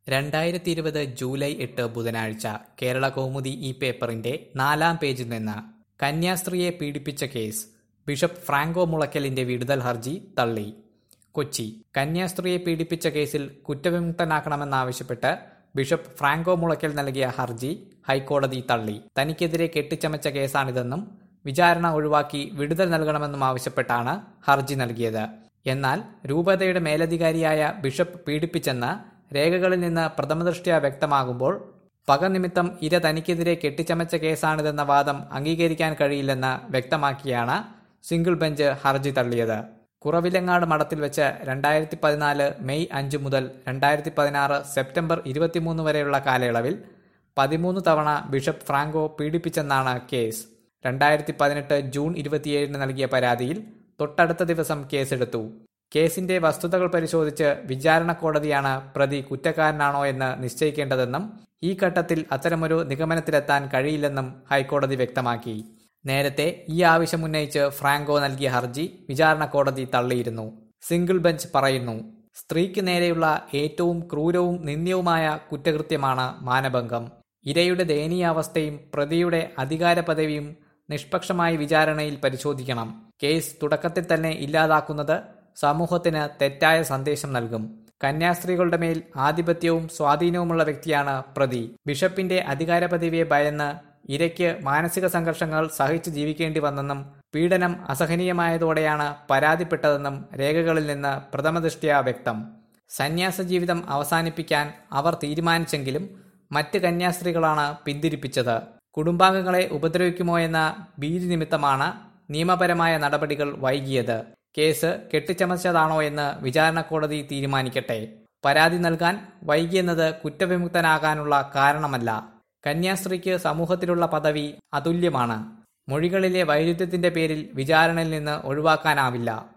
രണ്ടായിരത്തി ഇരുപത് ജൂലൈ എട്ട് ബുധനാഴ്ച കേരള കൗമുദി ഈ പേപ്പറിന്റെ നാലാം പേജിൽ നിന്ന് കന്യാസ്ത്രീയെ പീഡിപ്പിച്ച കേസ് ബിഷപ്പ് ഫ്രാങ്കോ മുളയ്ക്കലിന്റെ വിടുതൽ ഹർജി തള്ളി കൊച്ചി കന്യാസ്ത്രീയെ പീഡിപ്പിച്ച കേസിൽ കുറ്റവിമുക്തനാക്കണമെന്നാവശ്യപ്പെട്ട് ബിഷപ്പ് ഫ്രാങ്കോ മുളയ്ക്കൽ നൽകിയ ഹർജി ഹൈക്കോടതി തള്ളി തനിക്കെതിരെ കെട്ടിച്ചമച്ച കേസാണിതെന്നും വിചാരണ ഒഴിവാക്കി വിടുതൽ നൽകണമെന്നും ആവശ്യപ്പെട്ടാണ് ഹർജി നൽകിയത് എന്നാൽ രൂപതയുടെ മേലധികാരിയായ ബിഷപ്പ് പീഡിപ്പിച്ചെന്ന് രേഖകളിൽ നിന്ന് പ്രഥമദൃഷ്ട്യാ വ്യക്തമാകുമ്പോൾ പകനിമിത്തം ഇര തനിക്കെതിരെ കെട്ടിച്ചമച്ച കേസാണിതെന്ന വാദം അംഗീകരിക്കാൻ കഴിയില്ലെന്ന് വ്യക്തമാക്കിയാണ് സിംഗിൾ ബെഞ്ച് ഹർജി തള്ളിയത് കുറവിലങ്ങാട് മഠത്തിൽ വെച്ച് രണ്ടായിരത്തി പതിനാല് മെയ് അഞ്ച് മുതൽ രണ്ടായിരത്തി പതിനാറ് സെപ്റ്റംബർ ഇരുപത്തിമൂന്ന് വരെയുള്ള കാലയളവിൽ പതിമൂന്ന് തവണ ബിഷപ്പ് ഫ്രാങ്കോ പീഡിപ്പിച്ചെന്നാണ് കേസ് രണ്ടായിരത്തി പതിനെട്ട് ജൂൺ ഇരുപത്തിയേഴിന് നൽകിയ പരാതിയിൽ തൊട്ടടുത്ത ദിവസം കേസെടുത്തു കേസിന്റെ വസ്തുതകൾ പരിശോധിച്ച് വിചാരണ കോടതിയാണ് പ്രതി കുറ്റക്കാരനാണോ എന്ന് നിശ്ചയിക്കേണ്ടതെന്നും ഈ ഘട്ടത്തിൽ അത്തരമൊരു നിഗമനത്തിലെത്താൻ കഴിയില്ലെന്നും ഹൈക്കോടതി വ്യക്തമാക്കി നേരത്തെ ഈ ആവശ്യം ഉന്നയിച്ച് ഫ്രാങ്കോ നൽകിയ ഹർജി വിചാരണ കോടതി തള്ളിയിരുന്നു സിംഗിൾ ബെഞ്ച് പറയുന്നു സ്ത്രീക്ക് നേരെയുള്ള ഏറ്റവും ക്രൂരവും നിന്ദ്യവുമായ കുറ്റകൃത്യമാണ് മാനഭംഗം ഇരയുടെ ദയനീയാവസ്ഥയും പ്രതിയുടെ അധികാര പദവിയും നിഷ്പക്ഷമായി വിചാരണയിൽ പരിശോധിക്കണം കേസ് തുടക്കത്തിൽ തന്നെ ഇല്ലാതാക്കുന്നത് സമൂഹത്തിന് തെറ്റായ സന്ദേശം നൽകും കന്യാസ്ത്രീകളുടെ മേൽ ആധിപത്യവും സ്വാധീനവുമുള്ള വ്യക്തിയാണ് പ്രതി ബിഷപ്പിന്റെ അധികാര പദവിയെ ഭയന്ന് ഇരയ്ക്ക് മാനസിക സംഘർഷങ്ങൾ സഹിച്ചു ജീവിക്കേണ്ടി വന്നെന്നും പീഡനം അസഹനീയമായതോടെയാണ് പരാതിപ്പെട്ടതെന്നും രേഖകളിൽ നിന്ന് പ്രഥമദൃഷ്ട്യാ വ്യക്തം സന്യാസ ജീവിതം അവസാനിപ്പിക്കാൻ അവർ തീരുമാനിച്ചെങ്കിലും മറ്റ് കന്യാസ്ത്രീകളാണ് പിന്തിരിപ്പിച്ചത് കുടുംബാംഗങ്ങളെ ഉപദ്രവിക്കുമോ എന്ന ഭീതി നിമിത്തമാണ് നിയമപരമായ നടപടികൾ വൈകിയത് കേസ് കെട്ടിച്ചമച്ചതാണോ എന്ന് വിചാരണ കോടതി തീരുമാനിക്കട്ടെ പരാതി നൽകാൻ വൈകിയെന്നത് കുറ്റവിമുക്തനാകാനുള്ള കാരണമല്ല കന്യാസ്ത്രീക്ക് സമൂഹത്തിലുള്ള പദവി അതുല്യമാണ് മൊഴികളിലെ വൈരുദ്ധ്യത്തിന്റെ പേരിൽ വിചാരണയിൽ നിന്ന് ഒഴിവാക്കാനാവില്ല